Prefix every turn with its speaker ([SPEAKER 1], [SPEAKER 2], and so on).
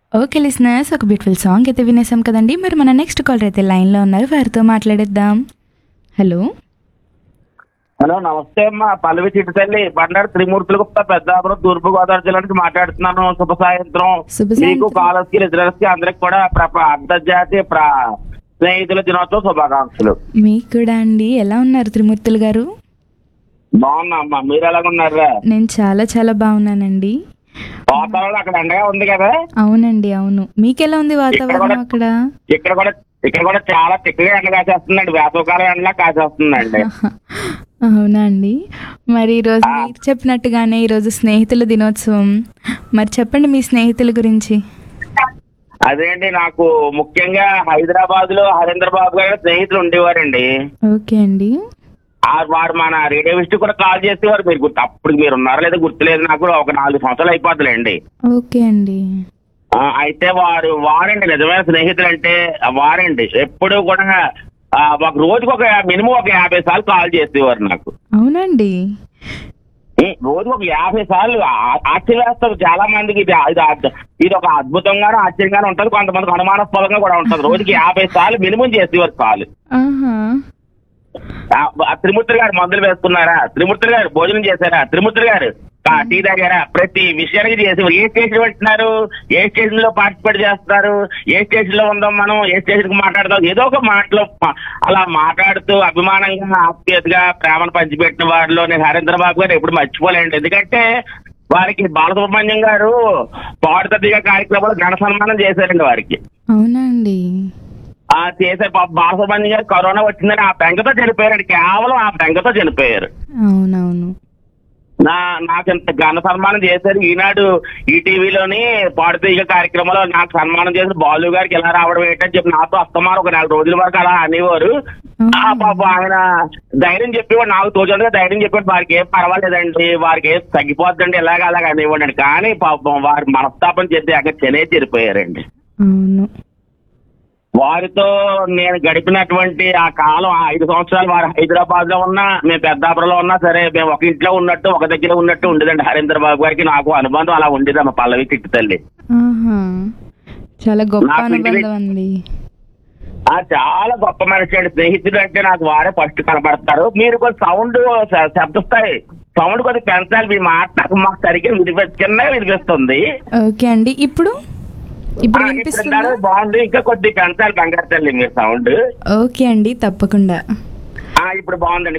[SPEAKER 1] Okay listeners ఒక beautiful song అయితే వినేసాం కదండి మరి మన నెక్స్ట్ కాలర్ అయితే లైన్లో ఉన్నారు వారితో మాట్లాడేద్దాం హలో
[SPEAKER 2] హలో నమస్తే అమ్మా పల్లవి చిట్టుతల్లి బండారు త్రిమూర్తుల గుప్తా పెద్దాపురం తూర్పు గోదావరి జిల్లా నుంచి మాట్లాడుతున్నాను శుభ సాయంత్రం
[SPEAKER 1] శుభ
[SPEAKER 2] మీకు
[SPEAKER 1] సాయంత్రం.
[SPEAKER 2] కాలర్స్ కి లిజనర్స్ కి అందరికి కూడా ప్ర- అంతర్జాతీయ ప్ర- స్నేహితుల దినోత్సవ శుభాకాంక్షలు
[SPEAKER 1] మీకు కూడా అండి ఎలా ఉన్నారు త్రిమూర్తులు గారు
[SPEAKER 2] బాగున్నా అమ్మా మీరు ఎలాగున్నారా
[SPEAKER 1] నేను చాలా చాలా బాగున్నానండి
[SPEAKER 2] వాతావరణం అక్కడ ఎండగా ఉంది కదా
[SPEAKER 1] అవునండి అవును మీకెలా ఉంది వాతావరణం అక్కడ
[SPEAKER 2] ఇక్కడ కూడా ఇక్కడ కూడా చాలా తిక్కగా ఎండ కాసేస్తుందండి వేసవకాలం ఎండలా కాసేస్తుందండి
[SPEAKER 1] అవునా అండి మరి ఈరోజు మీరు చెప్పినట్టుగానే ఈరోజు స్నేహితుల దినోత్సవం మరి చెప్పండి మీ స్నేహితుల గురించి
[SPEAKER 2] అదేంటి నాకు ముఖ్యంగా హైదరాబాద్ లో హరేంద్ర బాబు గారి స్నేహితులు ఉండేవారండి
[SPEAKER 1] ఓకే అండి
[SPEAKER 2] ఆ వారు మన రేడియో విష్ణు కూడా కాల్ చేసేవారు మీరు గుర్తు అప్పుడు మీరు ఉన్నారో లేదో గుర్తులేదు నాకు ఒక నాలుగు సంవత్సరాలు అయిపోతుందండి
[SPEAKER 1] ఓకే అండి
[SPEAKER 2] ఆ, అయితే వారు వారండి నిజమైన స్నేహితులు అంటే వారండి ఎప్పుడు కూడా ఆ, ఒక రోజుకి ఒక మినిమం ఒక యాభై సార్లు కాల్ చేసేవారు నాకు
[SPEAKER 1] అవునండి
[SPEAKER 2] ఉం, రోజుకి ఒక యాభై సార్లు ఆ- ఆశ్చర్యవేస్తాం చాలా మందికి ఇది ఇది అద్- ఇది ఒక అద్భుతంగానూ ఆశ్చర్యంగానూ ఉంటది కొంతమందికి అనుమానాస్పదంగా కూడా ఉంటది రోజుకి యాభై సార్లు మినిమం చేసేవారు కాల్
[SPEAKER 1] ఆహా
[SPEAKER 2] ఆ, ఆ త్రిమూర్తి గారు మందులు వేసుకున్నారా త్రిమూర్తి గారు భోజనం చేశారా త్రిమూర్తి గారు ఆ, టీ తాగారా ప్రతి విషయానికి చేసేవారు ఏ స్టేషన్ పెడుతున్నారు ఏ స్టేషన్ లో పార్టిసిపేట్ చేస్తున్నారు ఏ స్టేషన్ లో ఉందాం మనం ఏ స్టేషన్ కి మాట్లాడదాం ఏదో ఒక మాటలో ప- అలా మాట్లాడుతూ అభిమానంగా ఆప్యాయతగా ప్రేమను పంచిపెట్టిన వారిలో నేను హరేంద్ర బాబు గారు ఎప్పుడు మర్చిపోలేండి ఎందుకంటే వారికి బాలసుబ్రహ్మణ్యం గారు పాడుతదిగా కార్యక్రమంలో ఘన సన్మానం చేశారండి వారికి
[SPEAKER 1] అవునా అండి
[SPEAKER 2] ఆ చేశారు పాప బాలసుబ్రహ్మణ్యం గారు కరోనా వచ్చిందని ఆ బెంగతో చనిపోయారండి కేవలం ఆ బెంగతో చనిపోయారు
[SPEAKER 1] అవునవును
[SPEAKER 2] నా నాకు ఇంత ఘన సన్మానం చేశారు ఈనాడు ఈ టీవీలోని పాడుతీగ కార్యక్రమంలో నాకు సన్మానం చేసిన బాలు గారికి ఎలా రావడం ఏంటని చెప్పి నాతో అస్తమానం ఒక నెల రోజుల వరకు అలా అనేవారు ఆ పాప ఆయన ధైర్యం చెప్పేవాడు నాకు తోచందుగా ధైర్యం చెప్పాడు వారికి ఏం పర్వాలేదండి వారికి ఏం తగ్గిపోద్దండి ఎలాగ అలాగ అనేవాడు కానీ పాపం వారి మనస్తాపం చేస్తే అక్కడ చెనే చెరిపోయారండి
[SPEAKER 1] అవును
[SPEAKER 2] వారితో నేను గడిపినటువంటి ఆ కాలం ఆ ఐదు సంవత్సరాలు వారు హైదరాబాద్ లో ఉన్నా మేము పెద్దాపురంలో ఉన్నా సరే మేము ఒక ఇంట్లో ఉన్నట్టు ఒక దగ్గర ఉన్నట్టు ఉండేదండి హరేంద్ర బాబు గారికి నాకు అనుబంధం అలా ఉండేదమ్మ పల్లవి చిట్టు తల్లి
[SPEAKER 1] ఆహా చాలా గొప్ప
[SPEAKER 2] నాకు ఇంటి
[SPEAKER 1] అనుబంధం అండి
[SPEAKER 2] ఆ చాలా గొప్ప మనిషి అండి స్నేహితుడు అంటే నాకు వారే ఫస్ట్ కనబడతారు మీరు కొంచెం సౌండ్ శబ్దస్తాయి సౌండ్ కొద్దిగా పెంచాలి మీ మాట నాకు మాకు సరిగ్గా వినిపి చిన్నగా వినిపిస్తుంది
[SPEAKER 1] ఓకే అండి ఇప్పుడు ఇప్పుడు
[SPEAKER 2] ఆ,
[SPEAKER 1] వినిపిస్తుందా
[SPEAKER 2] ఇప్పుడు బాగుంది ఇంకా కొద్దిగా పెంచాలి బంగారు తల్లి మీరు సౌండ్
[SPEAKER 1] ఓకే అండి తప్పకుండా
[SPEAKER 2] ఆ ఇప్పుడు బాగుందండి